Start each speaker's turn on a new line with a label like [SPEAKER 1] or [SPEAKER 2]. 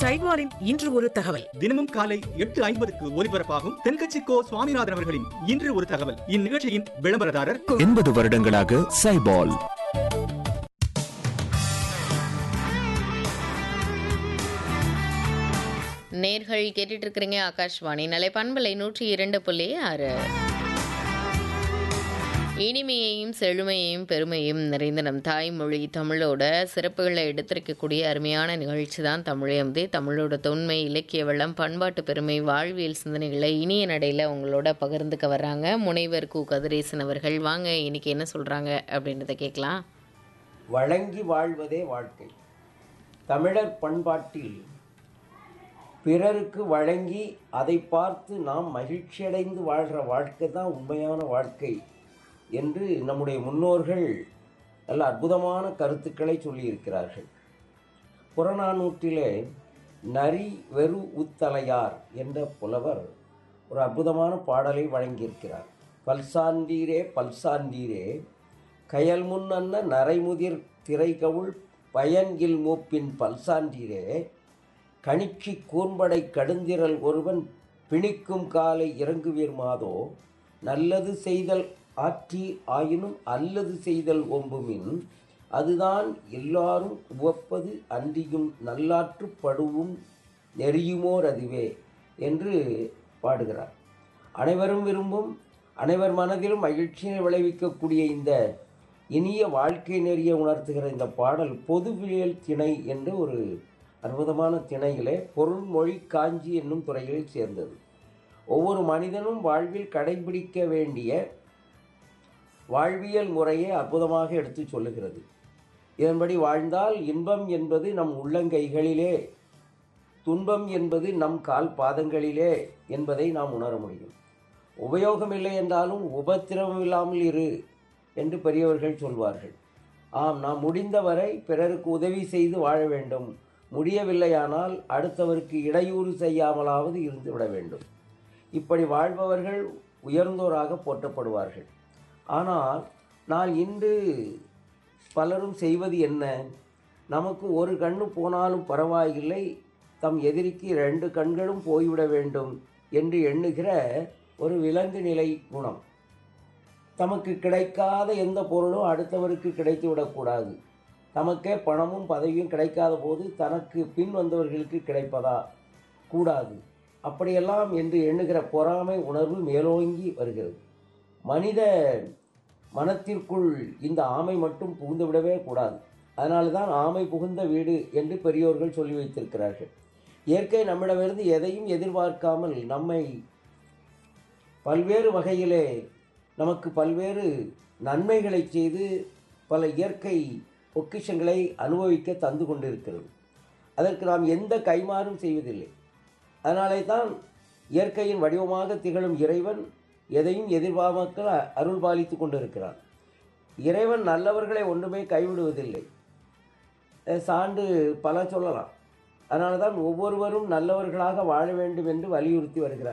[SPEAKER 1] சைவாரின் இன்று ஒரு தகவல்
[SPEAKER 2] தினமும் காலை எட்டு ஐம்பதுக்கு ஒலிபரப்பாகும் தென்கட்சி கோ சுவாமிநாதன் அவர்களின் இன்று ஒரு தகவல் இந்நிகழ்ச்சியின் விளம்பரதாரர்
[SPEAKER 3] எண்பது வருடங்களாக சைபால்
[SPEAKER 4] நேர்கள் கேட்டுட்டு இருக்கிறீங்க ஆகாஷ்வாணி நிலை பண்பலை நூற்றி இரண்டு புள்ளி ஆறு இனிமையையும் செழுமையையும் பெருமையும் நிறைந்த நம் தாய்மொழி தமிழோட சிறப்புகளை எடுத்திருக்கக்கூடிய அருமையான நிகழ்ச்சி தான் தமிழயம்தே தமிழோட தொன்மை இலக்கிய வளம் பண்பாட்டு பெருமை வாழ்வியல் சிந்தனைகளை இனிய நடையில் உங்களோட பகிர்ந்துக்க வர்றாங்க முனைவர் கு கதிரேசன் அவர்கள் வாங்க இன்னைக்கு என்ன சொல்கிறாங்க அப்படின்றத கேட்கலாம்
[SPEAKER 5] வழங்கி வாழ்வதே வாழ்க்கை தமிழர் பண்பாட்டில் பிறருக்கு வழங்கி அதை பார்த்து நாம் மகிழ்ச்சியடைந்து வாழ்கிற வாழ்க்கை தான் உண்மையான வாழ்க்கை என்று நம்முடைய முன்னோர்கள் நல்ல அற்புதமான கருத்துக்களை சொல்லியிருக்கிறார்கள் புறநானூற்றிலே நரி வெறு உத்தலையார் என்ற புலவர் ஒரு அற்புதமான பாடலை வழங்கியிருக்கிறார் பல்சாண்டீரே பல்சாண்டீரே கயல் முன்னன்ன நரைமுதிர் திரைகவுள் பயன்கில் மூப்பின் பல்சாண்டீரே கணிச்சி கூர்ம்படை கடுந்திரல் ஒருவன் பிணிக்கும் காலை இறங்குவீர் மாதோ நல்லது செய்தல் ஆற்றி ஆயினும் அல்லது செய்தல் ஒம்புமின் அதுதான் எல்லாரும் உவப்பது அன்றியும் நல்லாற்றுப் படுவும் நெறியுமோர் அதுவே என்று பாடுகிறார் அனைவரும் விரும்பும் அனைவர் மனதிலும் மகிழ்ச்சியை விளைவிக்கக்கூடிய இந்த இனிய வாழ்க்கை நெறிய உணர்த்துகிற இந்த பாடல் பொதுவியல் திணை என்று ஒரு அற்புதமான திணையிலே பொருள்மொழி காஞ்சி என்னும் துறையில் சேர்ந்தது ஒவ்வொரு மனிதனும் வாழ்வில் கடைபிடிக்க வேண்டிய வாழ்வியல் முறையை அற்புதமாக எடுத்துச் சொல்லுகிறது இதன்படி வாழ்ந்தால் இன்பம் என்பது நம் உள்ளங்கைகளிலே துன்பம் என்பது நம் கால் பாதங்களிலே என்பதை நாம் உணர முடியும் உபயோகம் இல்லை என்றாலும் உபத்திரவம் இல்லாமல் இரு என்று பெரியவர்கள் சொல்வார்கள் ஆம் நாம் முடிந்தவரை பிறருக்கு உதவி செய்து வாழ வேண்டும் முடியவில்லையானால் அடுத்தவருக்கு இடையூறு செய்யாமலாவது இருந்து விட வேண்டும் இப்படி வாழ்பவர்கள் உயர்ந்தோராக போற்றப்படுவார்கள் ஆனால் நான் இன்று பலரும் செய்வது என்ன நமக்கு ஒரு கண்ணு போனாலும் பரவாயில்லை தம் எதிரிக்கு ரெண்டு கண்களும் போய்விட வேண்டும் என்று எண்ணுகிற ஒரு விலங்கு நிலை குணம் தமக்கு கிடைக்காத எந்த பொருளும் அடுத்தவருக்கு கிடைத்து விடக்கூடாது தமக்கே பணமும் பதவியும் கிடைக்காத போது தனக்கு பின் வந்தவர்களுக்கு கிடைப்பதா கூடாது அப்படியெல்லாம் என்று எண்ணுகிற பொறாமை உணர்வு மேலோங்கி வருகிறது மனித மனத்திற்குள் இந்த ஆமை மட்டும் புகுந்து விடவே கூடாது அதனால தான் ஆமை புகுந்த வீடு என்று பெரியோர்கள் சொல்லி வைத்திருக்கிறார்கள் இயற்கை நம்மிடமிருந்து எதையும் எதிர்பார்க்காமல் நம்மை பல்வேறு வகையிலே நமக்கு பல்வேறு நன்மைகளை செய்து பல இயற்கை பொக்கிஷங்களை அனுபவிக்க தந்து கொண்டிருக்கிறது அதற்கு நாம் எந்த கைமாறும் செய்வதில்லை அதனாலே தான் இயற்கையின் வடிவமாக திகழும் இறைவன் எதையும் எதிர்பார்க்க அருள் பாலித்து கொண்டிருக்கிறான் இறைவன் நல்லவர்களை ஒன்றுமே கைவிடுவதில்லை அஹ் சான்று பல சொல்லலாம் அதனால தான் ஒவ்வொருவரும் நல்லவர்களாக வாழ வேண்டும் என்று வலியுறுத்தி வருகிறார்